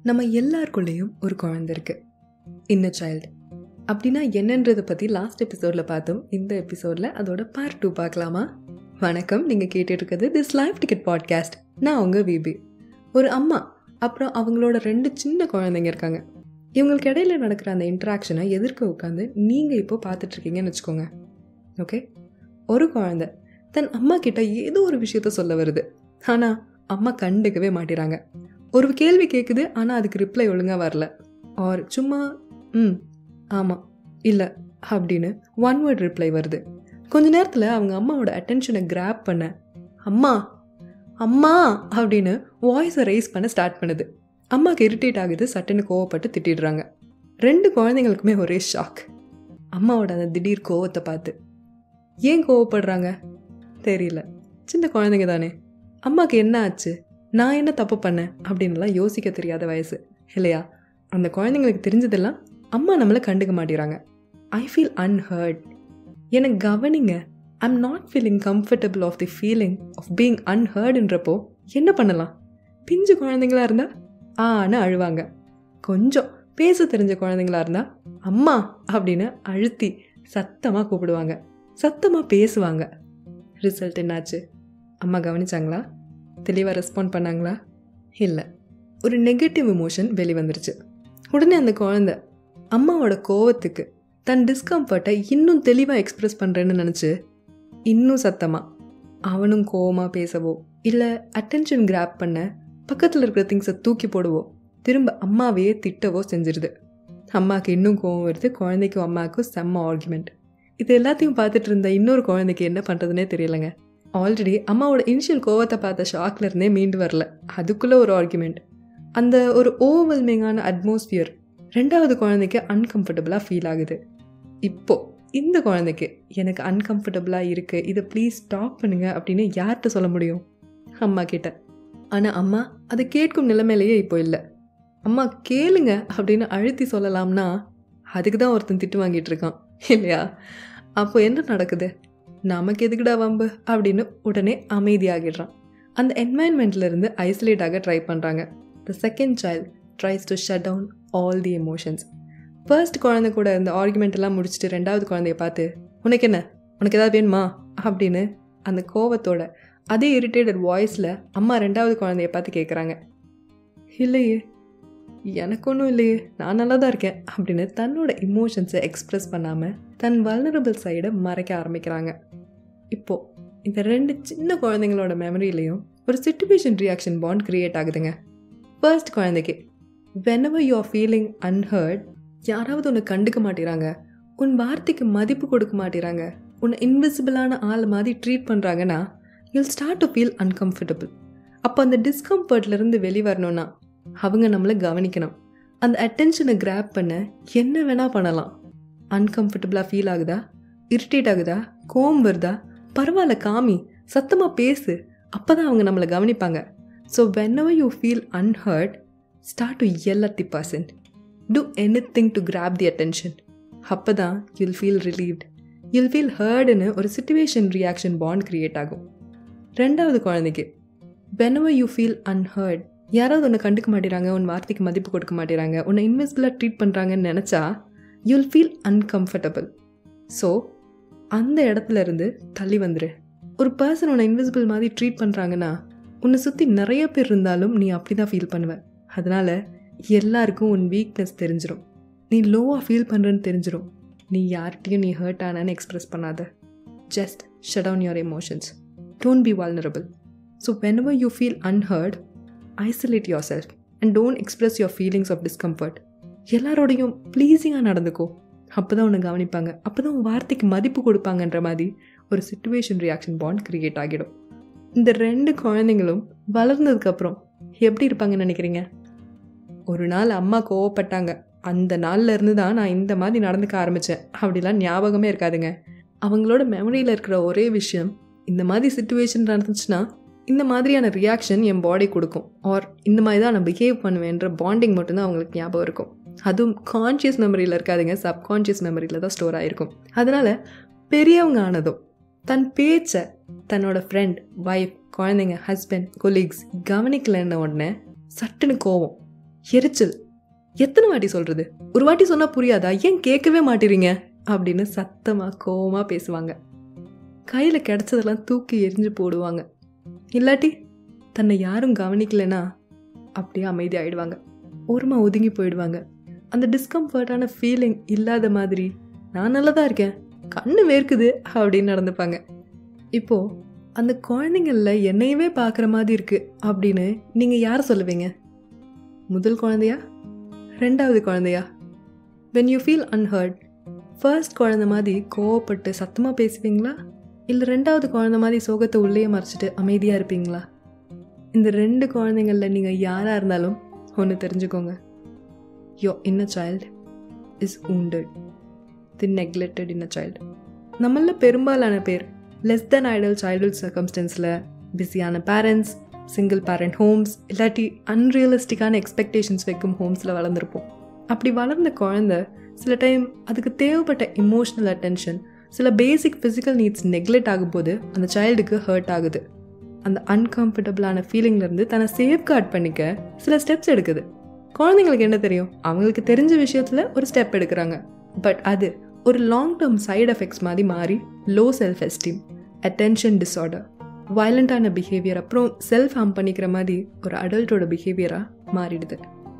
நம்ம எல்லாருக்குள்ளேயும் ஒரு குழந்தை இருக்கு இன்னர் சைல்டு அப்படின்னா என்னன்றதை பற்றி லாஸ்ட் எபிசோடில் பார்த்தோம் இந்த எபிசோடில் அதோட பார்ட் டூ பார்க்கலாமா வணக்கம் நீங்கள் கேட்டுட்டு இருக்கிறது திஸ் லைஃப் டிக்கெட் பாட்காஸ்ட் நான் உங்கள் விபி ஒரு அம்மா அப்புறம் அவங்களோட ரெண்டு சின்ன குழந்தைங்க இருக்காங்க இவங்களுக்கு இடையில நடக்கிற அந்த இன்ட்ராக்ஷனை எதிர்க்க உட்காந்து நீங்கள் இப்போ பார்த்துட்ருக்கீங்கன்னு வச்சுக்கோங்க ஓகே ஒரு குழந்தை தன் அம்மா கிட்ட ஏதோ ஒரு விஷயத்த சொல்ல வருது ஆனால் அம்மா கண்டுக்கவே மாட்டேறாங்க ஒரு கேள்வி கேட்குது ஆனால் அதுக்கு ரிப்ளை ஒழுங்காக வரல ஆர் சும்மா ம் ஆமாம் இல்லை அப்படின்னு ஒன் வேர்ட் ரிப்ளை வருது கொஞ்ச நேரத்தில் அவங்க அம்மாவோட அட்டென்ஷனை கிராப் பண்ண அம்மா அம்மா அப்படின்னு வாய்ஸை ரைஸ் பண்ண ஸ்டார்ட் பண்ணுது அம்மாவுக்கு இரிட்டேட் ஆகுது சட்டுன்னு கோவப்பட்டு திட்டிடுறாங்க ரெண்டு குழந்தைங்களுக்குமே ஒரே ஷாக் அம்மாவோட அந்த திடீர் கோவத்தை பார்த்து ஏன் கோவப்படுறாங்க தெரியல சின்ன குழந்தைங்க தானே அம்மாவுக்கு என்ன ஆச்சு நான் என்ன தப்பு பண்ணேன் அப்படின்லாம் யோசிக்க தெரியாத வயசு இல்லையா அந்த குழந்தைங்களுக்கு தெரிஞ்சதெல்லாம் அம்மா நம்மளை கண்டுக்க மாட்டேறாங்க ஐ ஃபீல் அன்ஹர்ட் எனக்கு கவனிங்க I'm not feeling comfortable of the feeling of being அன்ஹர்டுன்றப்போ என்ன பண்ணலாம் பிஞ்சு குழந்தைங்களா இருந்தால் ஆன்னு அழுவாங்க கொஞ்சம் பேச தெரிஞ்ச குழந்தைங்களா இருந்தால் அம்மா அப்படின்னு அழுத்தி சத்தமாக கூப்பிடுவாங்க சத்தமாக பேசுவாங்க ரிசல்ட் என்னாச்சு அம்மா கவனிச்சாங்களா தெளிவாக ரெஸ்பாண்ட் பண்ணாங்களா இல்லை ஒரு நெகட்டிவ் இமோஷன் வெளிவந்துருச்சு உடனே அந்த குழந்த அம்மாவோட கோவத்துக்கு தன் டிஸ்கம்ஃபர்ட்டை இன்னும் தெளிவாக எக்ஸ்ப்ரெஸ் பண்ணுறேன்னு நினச்சி இன்னும் சத்தமாக அவனும் கோவமாக பேசவோ இல்லை அட்டென்ஷன் கிராப் பண்ண பக்கத்தில் இருக்கிற திங்ஸை தூக்கி போடுவோ திரும்ப அம்மாவையே திட்டவோ செஞ்சிருது அம்மாவுக்கு இன்னும் கோவம் வருது குழந்தைக்கும் அம்மாவுக்கும் செம்ம ஆர்குமெண்ட் இது எல்லாத்தையும் பார்த்துட்டு இருந்த இன்னொரு குழந்தைக்கு என்ன பண்ணுறதுனே தெரியலங்க ஆல்ரெடி அம்மாவோட இனிஷியல் கோவத்தை பார்த்த ஷாக்ல இருந்தே மீண்டு வரல அதுக்குள்ளே ஒரு ஆர்குமெண்ட் அந்த ஒரு ஓவர்வெல்மிங்கான அட்மாஸ்பியர் ரெண்டாவது குழந்தைக்கு அன்கம்ஃபர்டபுளாக ஃபீல் ஆகுது இப்போ இந்த குழந்தைக்கு எனக்கு அன்கம்ஃபர்டபுளாக இருக்குது இதை ப்ளீஸ் ஸ்டாப் பண்ணுங்க அப்படின்னு யார்கிட்ட சொல்ல முடியும் அம்மா கிட்ட ஆனால் அம்மா அதை கேட்கும் நிலைமையிலேயே இப்போ இல்லை அம்மா கேளுங்க அப்படின்னு அழுத்தி சொல்லலாம்னா அதுக்கு தான் ஒருத்தன் திட்டு வாங்கிட்டு இருக்கான் இல்லையா அப்போ என்ன நடக்குது நமக்கு எதுக்குடா வம்பு அப்படின்னு உடனே அமைதியாகிடுறான் அந்த என்வாயன்மெண்ட்ல இருந்து ஐசோலேட் ஆக ட்ரை பண்ணுறாங்க the second child tries to shut down all the emotions first குழந்தை கூட இந்த ஆர்குமெண்ட் எல்லாம் முடிச்சுட்டு ரெண்டாவது குழந்தைய பார்த்து உனக்கு என்ன உனக்கு ஏதாவது வேணுமா அப்படின்னு அந்த கோவத்தோட அதே இரிட்டேட்டட் வாய்ஸில் அம்மா ரெண்டாவது குழந்தைய பார்த்து கேட்குறாங்க இல்லையே எனக்கு ஒன்றும் இல்லையே நான் நல்லா தான் இருக்கேன் அப்படின்னு தன்னோட இமோஷன்ஸை எக்ஸ்ப்ரெஸ் பண்ணாமல் தன் வல்னரபிள் சைடை மறைக்க ஆரம்பிக்கிறாங்க இப்போது இந்த ரெண்டு சின்ன குழந்தைங்களோட மெமரியிலையும் ஒரு சிச்சுவேஷன் ரியாக்ஷன் பாண்ட் க்ரியேட் ஆகுதுங்க ஃபர்ஸ்ட் குழந்தைக்கு whenever you are feeling unhurt யாராவது உன்னை கண்டுக்க மாட்டேறாங்க உன் வார்த்தைக்கு மதிப்பு கொடுக்க மாட்டேறாங்க உன்னை இன்விசிபிளான ஆள் மாதிரி ட்ரீட் பண்ணுறாங்கன்னா you'll start to feel uncomfortable அப்போ அந்த டிஸ்கம்ஃபர்ட்லேருந்து வெளிவரணும்னா அவங்க நம்மளை கவனிக்கணும் அந்த அட்டென்ஷனை கிராப் பண்ண என்ன வேணால் பண்ணலாம் அன்கம்ஃபர்டபுளாக ஃபீல் ஆகுதா இரிட்டேட் ஆகுதா கோம் வருதா பரவாயில்ல காமி சத்தமாக பேசு அப்போ தான் அவங்க நம்மளை கவனிப்பாங்க so whenever you feel unhurt start to yell at the person do anything to grab the attention அப்போ தான் you'll feel relieved you'll feel ஹர்டுன்னு ஒரு சுச்சுவேஷன் ரியாக்ஷன் பாண்ட் க்ரியேட் ஆகும் ரெண்டாவது குழந்தைக்கு வெனவர் யூ ஃபீல் அன்ஹர்ட் யாராவது உன்னை கண்டுக்க மாட்டேறாங்க உன் வார்த்தைக்கு மதிப்பு கொடுக்க மாட்டேறாங்க உன்னை இன்வெஸ்பிளாக ட்ரீட் பண்ணுறாங்கன்னு நினச்சா யூல் ஃபீல் அன்கம்ஃபர்டபுள் ஸோ அந்த இடத்துல இருந்து தள்ளி வந்துரு ஒரு பர்சன் உன்னை இன்விசிபிள் மாதிரி ட்ரீட் பண்ணுறாங்கன்னா உன்னை சுற்றி நிறைய பேர் இருந்தாலும் நீ அப்படி தான் ஃபீல் பண்ணுவ அதனால் எல்லாருக்கும் உன் வீக்னஸ் தெரிஞ்சிடும் நீ லோவாக ஃபீல் பண்ணுறன்னு தெரிஞ்சிடும் நீ யார்கிட்டையும் நீ ஹர்ட் ஆனான்னு எக்ஸ்ப்ரெஸ் பண்ணாத just shut down your emotions don't be vulnerable so whenever you feel unhurt isolate yourself and don't express your feelings of discomfort எல்லாரோடையும் ப்ளீஸிங்காக நடந்துக்கோ அப்போ தான் உன்னை கவனிப்பாங்க அப்போ தான் உன் வார்த்தைக்கு மதிப்பு கொடுப்பாங்கன்ற மாதிரி ஒரு சுச்சுவேஷன் ரியாக்ஷன் பாண்ட் க்ரியேட் ஆகிடும் இந்த ரெண்டு குழந்தைங்களும் வளர்ந்ததுக்கப்புறம் எப்படி இருப்பாங்கன்னு நினைக்கிறீங்க ஒரு நாள் அம்மா கோவப்பட்டாங்க அந்த நாளில் இருந்து தான் நான் இந்த மாதிரி நடந்துக்க ஆரம்பித்தேன் அப்படிலாம் ஞாபகமே இருக்காதுங்க அவங்களோட மெமரியில் இருக்கிற ஒரே விஷயம் இந்த மாதிரி சுச்சுவேஷன் நடந்துச்சுன்னா இந்த மாதிரியான ரியாக்ஷன் என் பாடி கொடுக்கும் ஆர் இந்த மாதிரி தான் நான் பிஹேவ் பண்ணுவேன்ற பாண்டிங் மட்டும்தான் அவங்களுக்கு ஞாபகம் இருக்கும் அதுவும் கான்ஷியஸ் மெமரியில் இருக்காதுங்க சப்கான்ஷியஸ் மெமரியில் தான் ஸ்டோர் ஆகிருக்கும் அதனால் பெரியவங்க ஆனதும் தன் பேச்சை தன்னோட ஃப்ரெண்ட் ஒய்ஃப் குழந்தைங்க ஹஸ்பண்ட் கொலீக்ஸ் கவனிக்கலைன்ன உடனே சட்டுன்னு கோவம் எரிச்சல் எத்தனை வாட்டி சொல்கிறது ஒரு வாட்டி சொன்னால் புரியாதா ஏன் கேட்கவே மாட்டேறீங்க அப்படின்னு சத்தமாக கோவமாக பேசுவாங்க கையில் கிடச்சதெல்லாம் தூக்கி எரிஞ்சு போடுவாங்க இல்லாட்டி தன்னை யாரும் கவனிக்கலைன்னா அப்படியே அமைதி ஆயிடுவாங்க ஓரமா ஒதுங்கி போயிடுவாங்க அந்த டிஸ்கம்ஃபர்ட்டான ஃபீலிங் இல்லாத மாதிரி நான் நல்லா தான் இருக்கேன் கண்ணு வேர்க்குது அப்படின்னு நடந்துப்பாங்க இப்போது அந்த குழந்தைங்களில் என்னையவே பார்க்குற மாதிரி இருக்குது அப்படின்னு நீங்கள் யார் சொல்லுவீங்க முதல் குழந்தையா ரெண்டாவது குழந்தையா when you feel unhurt first குழந்த மாதிரி கோவப்பட்டு சத்தமாக பேசுவீங்களா இல்லை ரெண்டாவது குழந்த மாதிரி சோகத்தை உள்ளே மறைச்சிட்டு அமைதியாக இருப்பீங்களா இந்த ரெண்டு குழந்தைங்களில் நீங்கள் யாராக இருந்தாலும் ஒன்று தெரிஞ்சுக்கோங்க your inner child is wounded the neglected inner child நம்மள பெரும்பாலான பேர் லெஸ் தென் ஐடல் சைல்டுஹுட் சர்க்கம்ஸ்டன்ஸில் பிஸியான பேரண்ட்ஸ் சிங்கிள் பேரண்ட் ஹோம்ஸ் இல்லாட்டி அன்ரியலிஸ்டிக்கான எக்ஸ்பெக்டேஷன்ஸ் வைக்கும் ஹோம்ஸில் வளர்ந்துருப்போம் அப்படி வளர்ந்த குழந்த சில டைம் அதுக்கு தேவைப்பட்ட இமோஷ்னல் அட்டென்ஷன் சில பேசிக் ஃபிசிக்கல் நீட்ஸ் நெக்லெக்ட் ஆகும்போது அந்த சைல்டுக்கு ஹர்ட் ஆகுது அந்த அன்கம்ஃபர்டபுளான ஃபீலிங்லேருந்து தன்னை சேஃப்கார்ட் பண்ணிக்க சில ஸ்டெப்ஸ் எடுக்குது குழந்தைங்களுக்கு என்ன தெரியும் அவங்களுக்கு தெரிஞ்ச விஷயத்தில் ஒரு ஸ்டெப் எடுக்கிறாங்க பட் அது ஒரு லாங் டேர்ம் சைடு எஃபெக்ட்ஸ் மாதிரி மாறி low self esteem attention disorder வயலண்ட்டான பிஹேவியர் அப்புறம் செல்ஃப் ஹார்ம் பண்ணிக்கிற மாதிரி ஒரு அடல்ட்டோட பிஹேவியராக மாறிடுது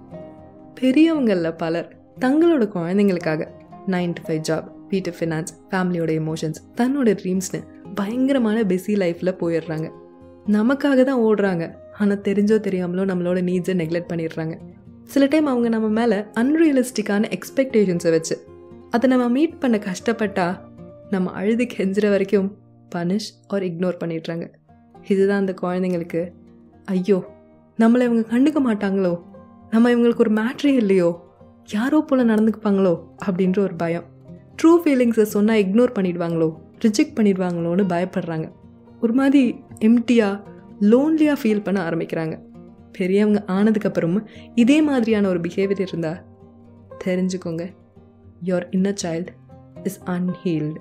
பெரியவங்களில் பலர் தங்களோட குழந்தைங்களுக்காக நைன் டு ஃபைவ் ஜாப் வீட்டு ஃபினான்ஸ் ஃபேமிலியோட எமோஷன்ஸ் தன்னோட ட்ரீம்ஸ்னு பயங்கரமான பிஸி லைஃப்பில் போயிடுறாங்க நமக்காக தான் ஓடுறாங்க ஆனால் தெரிஞ்சோ தெரியாமலோ நம்மளோட நீட்ஸை நெக்லெக்ட் பண்ணிடுறாங்க சில டைம் அவங்க நம்ம மேலே அன்ரியலிஸ்டிக்கான எக்ஸ்பெக்டேஷன்ஸை வச்சு அதை நம்ம மீட் பண்ண கஷ்டப்பட்டா நம்ம அழுது கெஞ்சுற வரைக்கும் பனிஷ் ஆர் இக்னோர் பண்ணிடுறாங்க இதுதான் அந்த குழந்தைங்களுக்கு ஐயோ நம்மளை இவங்க கண்டுக்க மாட்டாங்களோ நம்ம இவங்களுக்கு ஒரு மேட்ரே இல்லையோ யாரோ போல் நடந்துக்குப்பாங்களோ அப்படின்ற ஒரு பயம் ட்ரூ ஃபீலிங்ஸை சொன்னால் இக்னோர் பண்ணிடுவாங்களோ ரிஜெக்ட் பண்ணிடுவாங்களோன்னு பயப்படுறாங்க ஒரு மாதிரி எம்டியாக லோன்லியாக ஃபீல் பண்ண ஆரம்பிக்கிறாங்க பெரியவங்க ஆனதுக்கப்புறமும் இதே மாதிரியான ஒரு பிஹேவியர் இருந்தால் தெரிஞ்சுக்கோங்க your inner child is unhealed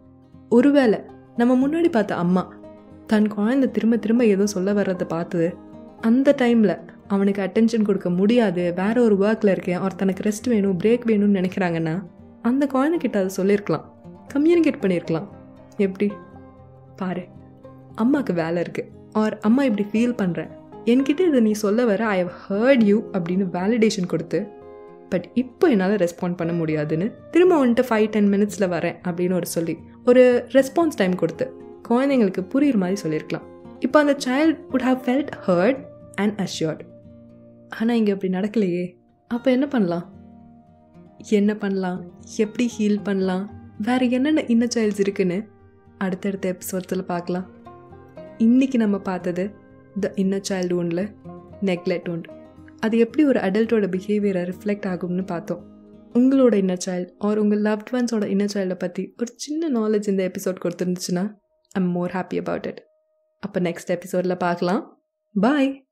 ஒருவேளை நம்ம முன்னாடி பார்த்த அம்மா தன் குழந்தை திரும்ப திரும்ப ஏதோ சொல்ல வர்றதை பார்த்து அந்த டைமில் அவனுக்கு அட்டென்ஷன் கொடுக்க முடியாது வேற ஒரு ஒர்க்கில் இருக்கேன் அவர் தனக்கு ரெஸ்ட் வேணும் பிரேக் வேணும்னு நினைக்கிறாங்கன்னா அந்த குழந்தைகிட்ட அதை சொல்லியிருக்கலாம் கம்யூனிகேட் பண்ணியிருக்கலாம் எப்படி பாரு அம்மாவுக்கு வேலை இருக்குது ஆர் அம்மா இப்படி ஃபீல் பண்ணுறேன் என்கிட்ட இதை நீ சொல்ல வர ஐ ஹவ் ஹர்ட் யூ அப்படின்னு வேலிடேஷன் கொடுத்து பட் இப்போ என்னால் ரெஸ்பாண்ட் பண்ண முடியாதுன்னு திரும்ப வந்துட்டு ஃபைவ் டென் மினிட்ஸில் வரேன் அப்படின்னு ஒரு சொல்லி ஒரு ரெஸ்பான்ஸ் டைம் கொடுத்து குழந்தைங்களுக்கு புரியுற மாதிரி சொல்லியிருக்கலாம் இப்போ அந்த child would have felt hurt and assured ஆனால் இங்கே அப்படி நடக்கலையே அப்போ என்ன பண்ணலாம் என்ன பண்ணலாம் எப்படி ஹீல் பண்ணலாம் வேறு என்னென்ன இன்னர் சைல்ட்ஸ் இருக்குன்னு அடுத்தடுத்த எபிசோட்ஸில் பார்க்கலாம் இன்றைக்கி நம்ம பார்த்தது த இன்னர் சைல்டு ஒன்றில் நெக்லெக்ட் ஒன்று அது எப்படி ஒரு அடல்ட்டோட பிஹேவியரை ரிஃப்ளெக்ட் ஆகும்னு பார்த்தோம் உங்களோட இன்னர் சைல்டு ஆர் உங்கள் லவ்ட் ஒன்ஸோட இன்னர் சைல்டை பற்றி ஒரு சின்ன நாலேஜ் இந்த எபிசோட் கொடுத்துருந்துச்சுன்னா I'm more happy about it அப்போ நெக்ஸ்ட் எபிசோடில் பார்க்கலாம் பாய்